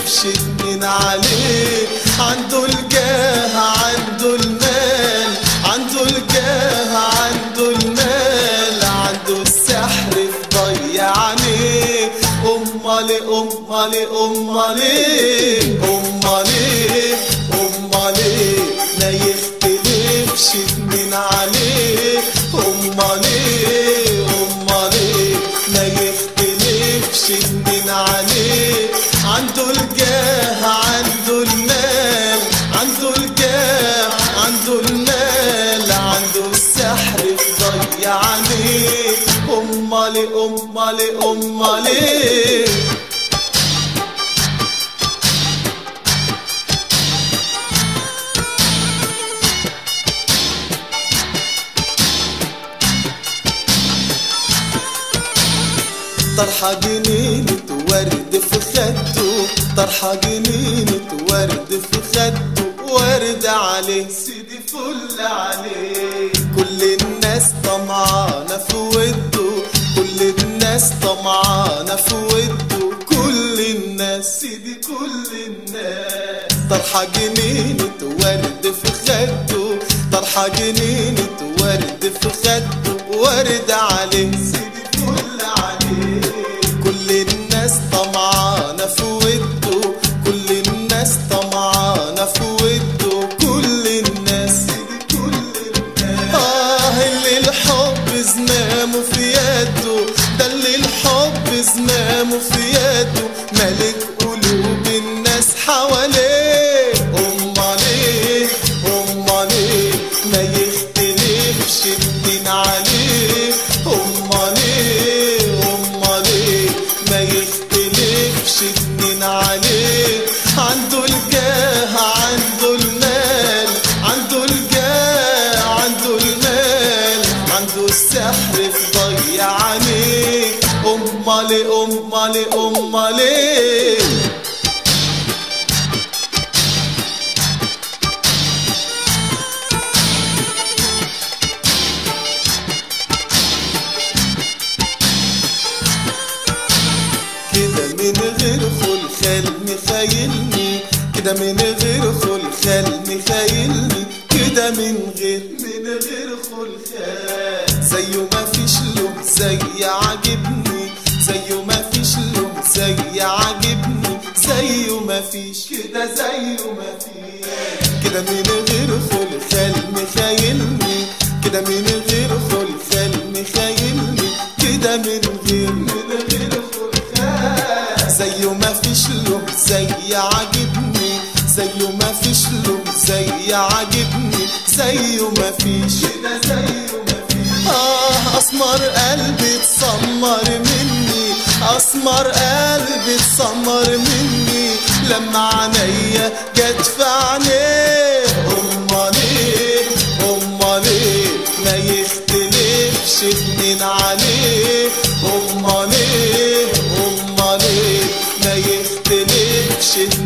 يختلفش اتنين عليه عنده الجاه عنده المال عنده الجاه عنده المال عنده السحر في ضيع عينيه امال امال امال امال امال ما يختلفش اتنين عليه امال امال ما يختلفش اتنين عليه عنده الجاه عنده المال عنده الجاه عنده المال عنده السحر في ضيع عليه امال امال امال طرحة جنينة ورد في خده طرحة جنينة ورد في خده ورد عليه سيدي فل عليه كل الناس طمعانة في وده كل الناس طمعانة في وده كل الناس سيدي كل الناس طرحة جنينة ورد في خده طرحة جنينة ورد في خده ورد عليه سيدي فل عليه كل الناس طمعانة في وده كل الناس طمعانة في وده كل الناس كل الناس آه اللي الحب زمامه في يده ده اللي الحب زمامه في يده ملك قلوب الناس حواليه أمال إيه أمال إيه ما يختلفش اتنين عليه أمال إيه أمال إيه ما يختلفش اتنين عليه عنده الجاه عنده المال عنده الجاه عنده المال عنده السحر في ضيع عينيه امال امال امال إيه كده من غير خلخال مخيلني كده من غير خلخال مخيلني كده من غير من غير خلخال زيه ما فيش له زي عاجبني زيه ما فيش له زي عاجبني زيه ما فيش كده زيه ما فيش كده من غير خلخال مخيلني كده من غير خلخال مخيلني كده من غير من غير خلخال زيه ما فيش له زي عاجبني زيه ما فيش له زي عاجبني زيه ما فيش كده زيه ما فيش آه أسمر قلبي اتسمر مني أسمر قلبي اتسمر مني لما عينيا جت في عينيه أمال إيه أمال إيه ما يختلفش اتنين عليه أمال إيه أمال إيه ما يختلفش اتنين